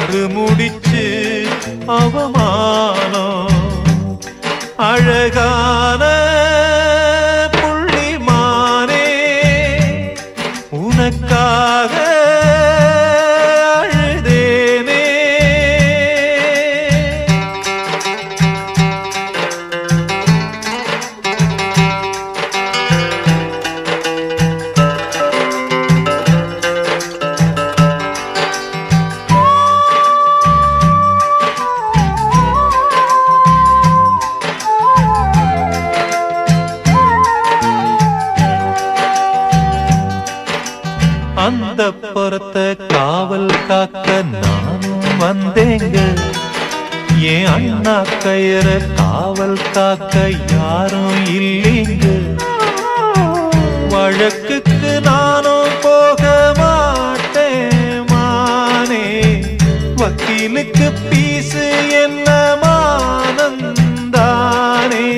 ஆறு முடிச்சு அவமானம் அழகான புள்ளிமானே உனக்காக அழுதேனே அந்த புறத்த காவல் காக்க நானும் வந்தேங்க என் அண்ணா கயிற காவல் காக்க யாரும் இல்லைங்க வழக்குக்கு நானும் போக மாட்டேன் மானே வக்கீலுக்கு பீசு என்ன மானந்தானே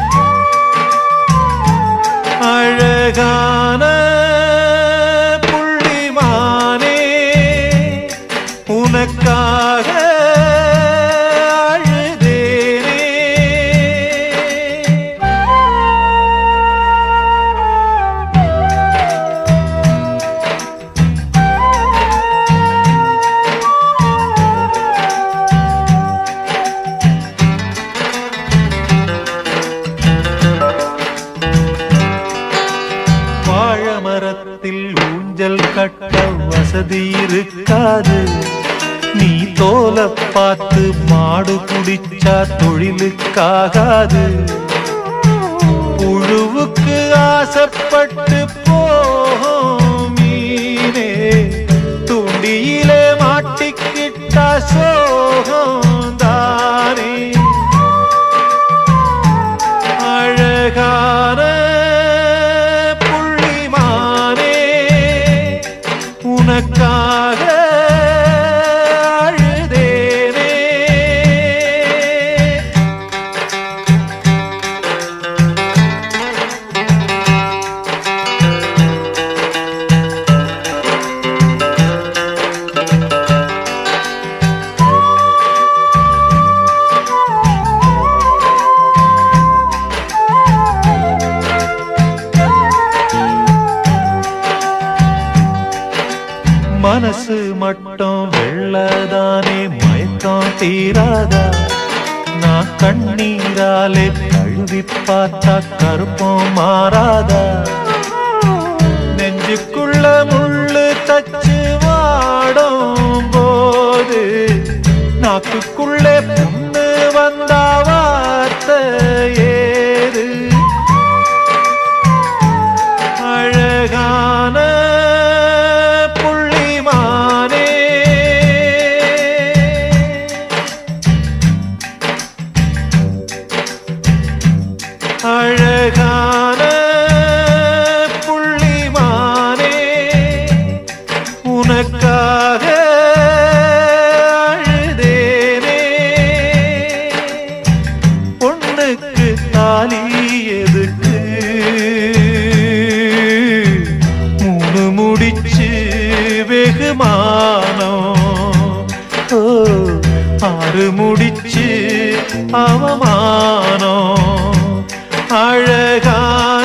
அழகான புள்ளிமானே உனக்காக அழுதேனே வாழமரத்தில் ஊஞ்சல் கட்ட வசதி இருக்காது நீ தோல பார்த்து மாடு குடிச்சா தொழிலுக்காகாது புழுவுக்கு ஆசைப்பட்டு போகும் மீனே துண்டியிலே மாட்டிக்கிட்டா சோகம் தானே அழகான புள்ளிமானே உனக்காக அழுதேனே மனசு மட்டும் வெள்ளதானே மயக்கம் தீராதா நான் கண்ணீராலே கழுவி பார்த்தா கருப்பம் மாறாதா நெஞ்சுக்குள்ள முள்ளு தச்சு வாடும் போது நாக்குக்குள்ளே புண்ணு வந்தா வார்த்தை ஏது அழகான புள்ளிமானே அழகான புள்ளிமானே உனக்காக அழுதேனே பொண்ணுக்கு தாலி எதுக்கு மூணு முடிச்சு வெகுமானம் ஓ, ஆறு முடிச்சு அவமானம் அழகான